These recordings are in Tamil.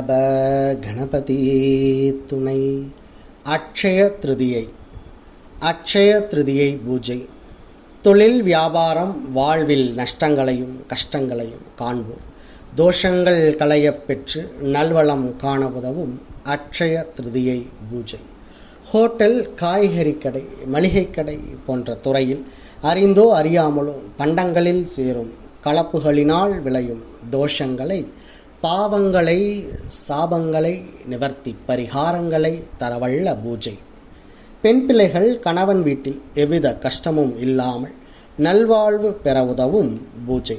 வல்லப கணபதி துணை அக்ஷய திருதியை அக்ஷய திருதியை பூஜை தொழில் வியாபாரம் வாழ்வில் நஷ்டங்களையும் கஷ்டங்களையும் காண்போர் தோஷங்கள் களையப் பெற்று நல்வளம் காண உதவும் அக்ஷய திருதியை பூஜை ஹோட்டல் காய்கறி கடை மளிகை கடை போன்ற துறையில் அறிந்தோ அறியாமலோ பண்டங்களில் சேரும் கலப்புகளினால் விளையும் தோஷங்களை பாவங்களை சாபங்களை நிவர்த்தி பரிகாரங்களை தரவல்ல பூஜை பெண் பிள்ளைகள் கணவன் வீட்டில் எவ்வித கஷ்டமும் இல்லாமல் நல்வாழ்வு பெற உதவும் பூஜை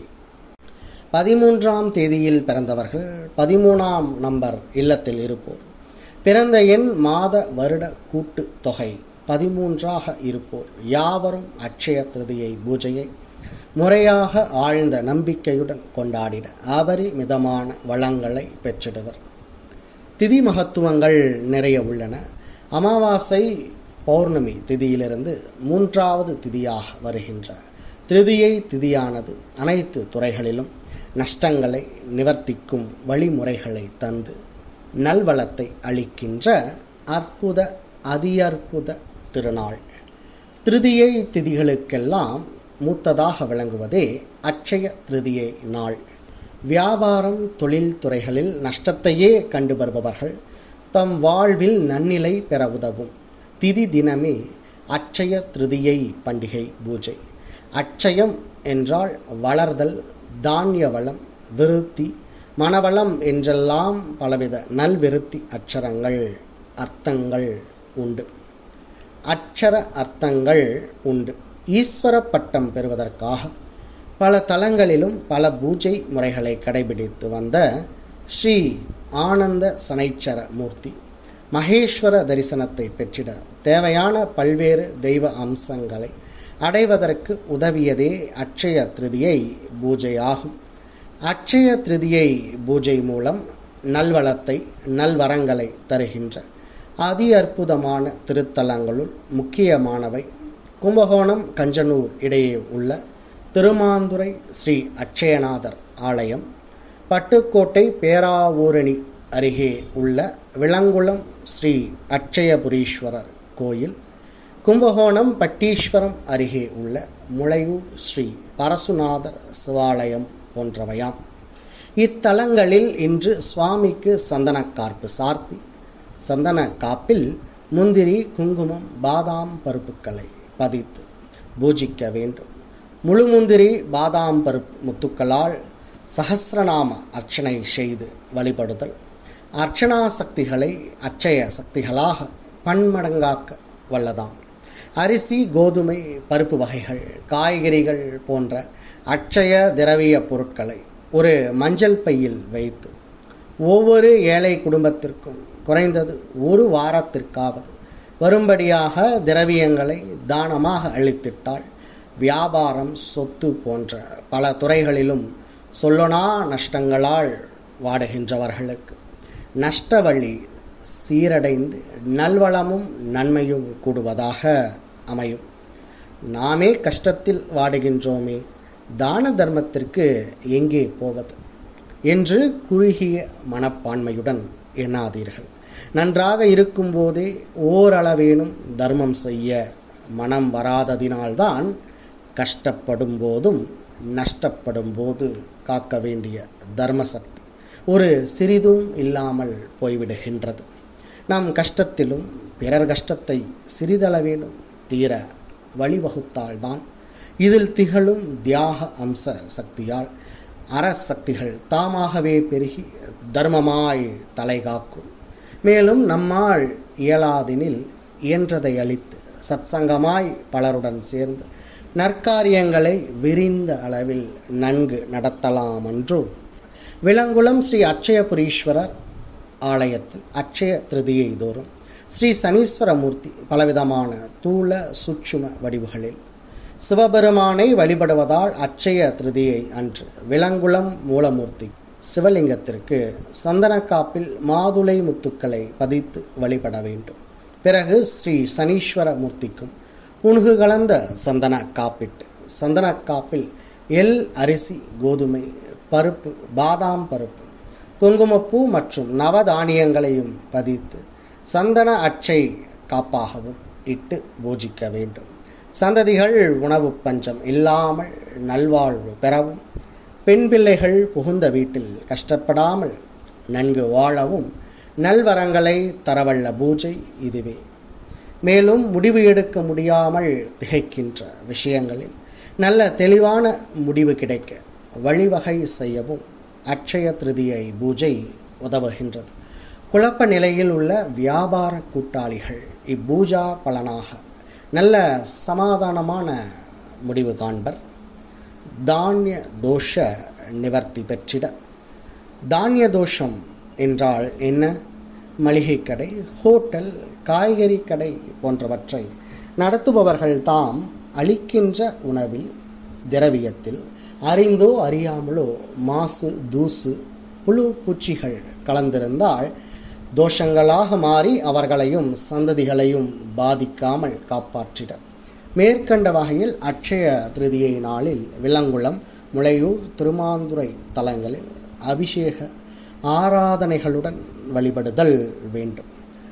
பதிமூன்றாம் தேதியில் பிறந்தவர்கள் பதிமூணாம் நம்பர் இல்லத்தில் இருப்போர் பிறந்த எண் மாத வருட கூட்டு தொகை பதிமூன்றாக இருப்போர் யாவரும் அட்சய திருதியை பூஜையை முறையாக ஆழ்ந்த நம்பிக்கையுடன் கொண்டாடிட அபரிமிதமான வளங்களை பெற்றிடுவர் திதி மகத்துவங்கள் நிறைய உள்ளன அமாவாசை பௌர்ணமி திதியிலிருந்து மூன்றாவது திதியாக வருகின்ற திருதியை திதியானது அனைத்து துறைகளிலும் நஷ்டங்களை நிவர்த்திக்கும் வழிமுறைகளை தந்து நல்வளத்தை அளிக்கின்ற அற்புத அதியற்புத திருநாள் திருதியை திதிகளுக்கெல்லாம் மூத்ததாக விளங்குவதே அட்சய திருதியை நாள் வியாபாரம் தொழில் துறைகளில் நஷ்டத்தையே கண்டு வருபவர்கள் தம் வாழ்வில் நன்னிலை பெற உதவும் திதி தினமே அட்சய திருதியை பண்டிகை பூஜை அட்சயம் என்றால் வளர்தல் தானிய வளம் விருத்தி மனவளம் என்றெல்லாம் பலவித நல்விருத்தி அச்சரங்கள் அர்த்தங்கள் உண்டு அட்சர அர்த்தங்கள் உண்டு ஈஸ்வர பட்டம் பெறுவதற்காக பல தலங்களிலும் பல பூஜை முறைகளை கடைபிடித்து வந்த ஸ்ரீ ஆனந்த சனைச்சர மூர்த்தி மகேஸ்வர தரிசனத்தை பெற்றிட தேவையான பல்வேறு தெய்வ அம்சங்களை அடைவதற்கு உதவியதே அட்சய திருதியை பூஜையாகும் அட்சய திருதியை பூஜை மூலம் நல்வளத்தை நல்வரங்களை தருகின்ற அதி அற்புதமான திருத்தலங்களுள் முக்கியமானவை கும்பகோணம் கஞ்சனூர் இடையே உள்ள திருமாந்துறை ஸ்ரீ அட்சயநாதர் ஆலயம் பட்டுக்கோட்டை பேராவூரணி அருகே உள்ள விளங்குளம் ஸ்ரீ அட்சயபுரீஸ்வரர் கோயில் கும்பகோணம் பட்டீஸ்வரம் அருகே உள்ள முளையூர் ஸ்ரீ பரசுநாதர் சிவாலயம் போன்றவையாம் இத்தலங்களில் இன்று சுவாமிக்கு சந்தனக்கார்ப்பு சார்த்தி சந்தன காப்பில் முந்திரி குங்குமம் பாதாம் பருப்புக்களை பதித்து பூஜிக்க வேண்டும் முழு முந்திரி பாதாம் பருப்பு முத்துக்களால் சகசிரநாம அர்ச்சனை செய்து வழிபடுதல் அர்ச்சனா சக்திகளை அச்சய சக்திகளாக பன்மடங்காக்க வல்லதாம் அரிசி கோதுமை பருப்பு வகைகள் காய்கறிகள் போன்ற அட்சய திரவிய பொருட்களை ஒரு மஞ்சள் பையில் வைத்து ஒவ்வொரு ஏழை குடும்பத்திற்கும் குறைந்தது ஒரு வாரத்திற்காவது வரும்படியாக திரவியங்களை தானமாக அளித்திட்டால் வியாபாரம் சொத்து போன்ற பல துறைகளிலும் சொல்லொணா நஷ்டங்களால் வாடுகின்றவர்களுக்கு நஷ்டவழி சீரடைந்து நல்வளமும் நன்மையும் கூடுவதாக அமையும் நாமே கஷ்டத்தில் வாடுகின்றோமே தான தர்மத்திற்கு எங்கே போவது என்று குறுகிய மனப்பான்மையுடன் எண்ணாதீர்கள் நன்றாக இருக்கும்போதே ஓரளவேனும் தர்மம் செய்ய மனம் வராததினால்தான் கஷ்டப்படும் போதும் நஷ்டப்படும் போது காக்க வேண்டிய தர்மசக்தி ஒரு சிறிதும் இல்லாமல் போய்விடுகின்றது நம் கஷ்டத்திலும் பிறர் கஷ்டத்தை சிறிதளவேனும் தீர வழிவகுத்தால்தான் இதில் திகழும் தியாக அம்ச சக்தியால் அறசக்திகள் தாமாகவே பெருகி தர்மமாய் தலை காக்கும் மேலும் நம்மால் இயலாதெனில் இயன்றதை அளித்து சத்சங்கமாய் பலருடன் சேர்ந்து நற்காரியங்களை விரிந்த அளவில் நன்கு நடத்தலாம் என்றும் விலங்குளம் ஸ்ரீ அட்சயபுரீஸ்வரர் ஆலயத்தில் அட்சய திருதியை தோறும் ஸ்ரீ சனீஸ்வரமூர்த்தி பலவிதமான தூள சுட்சும வடிவுகளில் சிவபெருமானை வழிபடுவதால் அட்சய திருதியை அன்று விலங்குளம் மூலமூர்த்தி சிவலிங்கத்திற்கு சந்தனக்காப்பில் மாதுளை முத்துக்களை பதித்து வழிபட வேண்டும் பிறகு ஸ்ரீ சனீஸ்வர மூர்த்திக்கும் புணுகு கலந்த சந்தன காப்பிட்டு சந்தன காப்பில் எள் அரிசி கோதுமை பருப்பு பாதாம் பருப்பு குங்குமப்பூ மற்றும் நவதானியங்களையும் பதித்து சந்தன அச்சை காப்பாகவும் இட்டு பூஜிக்க வேண்டும் சந்ததிகள் உணவு பஞ்சம் இல்லாமல் நல்வாழ்வு பெறவும் பெண் பிள்ளைகள் புகுந்த வீட்டில் கஷ்டப்படாமல் நன்கு வாழவும் நல்வரங்களை தரவல்ல பூஜை இதுவே மேலும் முடிவு எடுக்க முடியாமல் திகைக்கின்ற விஷயங்களில் நல்ல தெளிவான முடிவு கிடைக்க வழிவகை செய்யவும் அட்சய திருதியை பூஜை உதவுகின்றது குழப்ப நிலையில் உள்ள வியாபார கூட்டாளிகள் இப்பூஜா பலனாக நல்ல சமாதானமான முடிவு காண்பர் தானிய தோஷ நிவர்த்தி பெற்றிட தானிய தோஷம் என்றால் என்ன மளிகை கடை ஹோட்டல் காய்கறி கடை போன்றவற்றை நடத்துபவர்கள் தாம் அளிக்கின்ற உணவில் திரவியத்தில் அறிந்தோ அறியாமலோ மாசு தூசு புழு பூச்சிகள் கலந்திருந்தால் தோஷங்களாக மாறி அவர்களையும் சந்ததிகளையும் பாதிக்காமல் காப்பாற்றிட மேற்கண்ட வகையில் அட்சய திருதியை நாளில் விலங்குளம் முளையூர் திருமாந்துறை தலங்களில் அபிஷேக ஆராதனைகளுடன் வழிபடுதல் வேண்டும்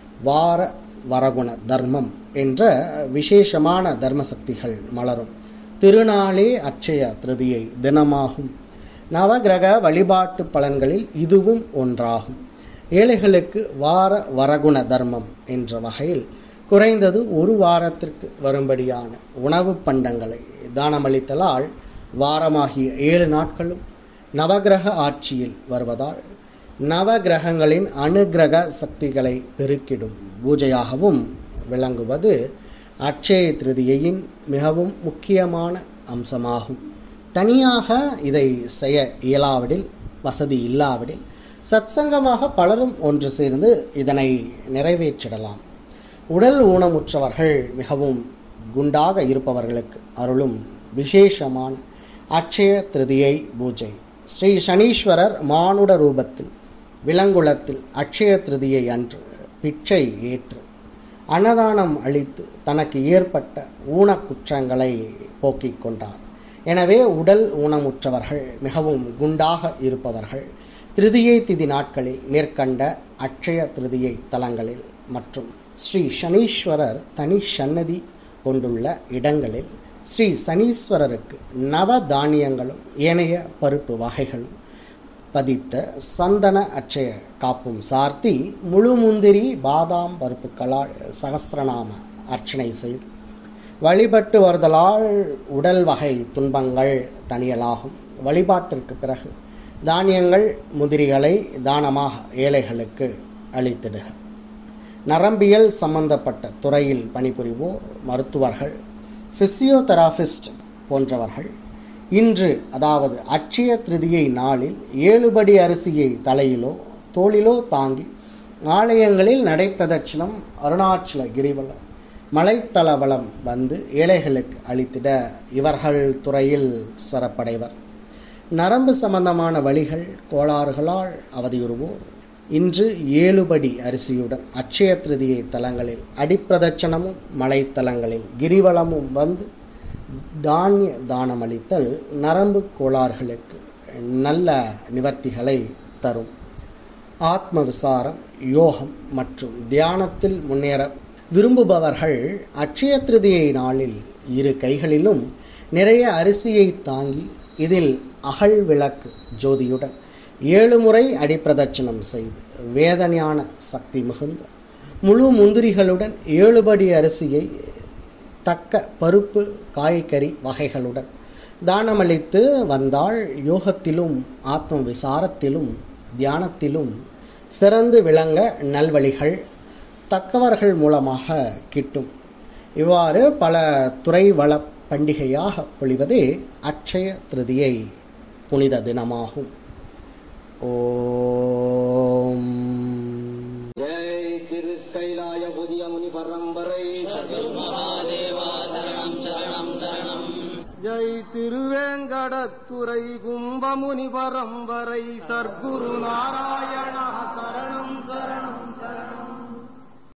வார வரகுண தர்மம் என்ற விசேஷமான தர்ம சக்திகள் மலரும் திருநாளே அட்சய திருதியை தினமாகும் நவகிரக வழிபாட்டு பலன்களில் இதுவும் ஒன்றாகும் ஏழைகளுக்கு வார வரகுண தர்மம் என்ற வகையில் குறைந்தது ஒரு வாரத்திற்கு வரும்படியான உணவு பண்டங்களை தானமளித்தலால் வாரமாகிய ஏழு நாட்களும் நவகிரக ஆட்சியில் வருவதால் நவகிரகங்களின் அனுகிரக சக்திகளை பெருக்கிடும் பூஜையாகவும் விளங்குவது அட்சய திருதியையின் மிகவும் முக்கியமான அம்சமாகும் தனியாக இதை செய்ய இயலாவிடில் வசதி இல்லாவிடில் சத்சங்கமாக பலரும் ஒன்று சேர்ந்து இதனை நிறைவேற்றிடலாம் உடல் ஊனமுற்றவர்கள் மிகவும் குண்டாக இருப்பவர்களுக்கு அருளும் விசேஷமான அட்சய திருதியை பூஜை ஸ்ரீ சனீஸ்வரர் மானுட ரூபத்தில் விலங்குளத்தில் அட்சய திருதியை அன்று பிச்சை ஏற்று அன்னதானம் அளித்து தனக்கு ஏற்பட்ட ஊனக்குற்றங்களை போக்கிக் கொண்டார் எனவே உடல் ஊனமுற்றவர்கள் மிகவும் குண்டாக இருப்பவர்கள் திருதியை திதி நாட்களில் மேற்கண்ட அட்சய திருதியை தலங்களில் மற்றும் ஸ்ரீ சனீஸ்வரர் தனி சன்னதி கொண்டுள்ள இடங்களில் ஸ்ரீ சனீஸ்வரருக்கு நவ தானியங்களும் ஏனைய பருப்பு வகைகளும் பதித்த சந்தன அட்சய காப்பும் சார்த்தி முழு முந்திரி பாதாம் பருப்புகளால் சகசிரநாம அர்ச்சனை செய்து வழிபட்டு வருதலால் உடல் வகை துன்பங்கள் தனியலாகும் வழிபாட்டிற்கு பிறகு தானியங்கள் முதிரிகளை தானமாக ஏழைகளுக்கு அளித்திடுக நரம்பியல் சம்பந்தப்பட்ட துறையில் பணிபுரிவோர் மருத்துவர்கள் ஃபிசியோதெராபிஸ்ட் போன்றவர்கள் இன்று அதாவது அட்சய திருதியை நாளில் ஏழுபடி அரிசியை தலையிலோ தோளிலோ தாங்கி ஆலயங்களில் நடைப்பிரதட்சணம் அருணாச்சல கிரிவலம் மலைத்தளவளம் வந்து ஏழைகளுக்கு அளித்திட இவர்கள் துறையில் சிறப்படைவர் நரம்பு சம்பந்தமான வழிகள் கோளாறுகளால் அவதியுறுவோர் இன்று ஏழுபடி அரிசியுடன் அட்சய திருதியை தலங்களில் அடிப்பிரதட்சணமும் மலைத்தலங்களில் கிரிவலமும் வந்து தானிய தானமளித்தல் நரம்பு கோளாறுகளுக்கு நல்ல நிவர்த்திகளை தரும் ஆத்ம விசாரம் யோகம் மற்றும் தியானத்தில் முன்னேற விரும்புபவர்கள் அட்சய திருதியை நாளில் இரு கைகளிலும் நிறைய அரிசியை தாங்கி இதில் அகல் விளக்கு ஜோதியுடன் ஏழு முறை அடிப்பிரதட்சணம் செய்து வேதஞான சக்தி மிகுந்த முழு முந்திரிகளுடன் ஏழுபடி அரிசியை தக்க பருப்பு காய்கறி வகைகளுடன் தானமளித்து வந்தால் யோகத்திலும் ஆத்ம விசாரத்திலும் தியானத்திலும் சிறந்து விளங்க நல்வழிகள் தக்கவர்கள் மூலமாக கிட்டும் இவ்வாறு பல துறை வள பண்டிகையாக பொழிவதே அட்சய திருதியை புனித தினமாகும் ஓம் ஜெய் திருக்கைலாய புதிய முனி பரம்பரை ஜெய் திருவேங்கடத்துறை கும்பமுனி பரம்பரை சர்க்குரு நாராயண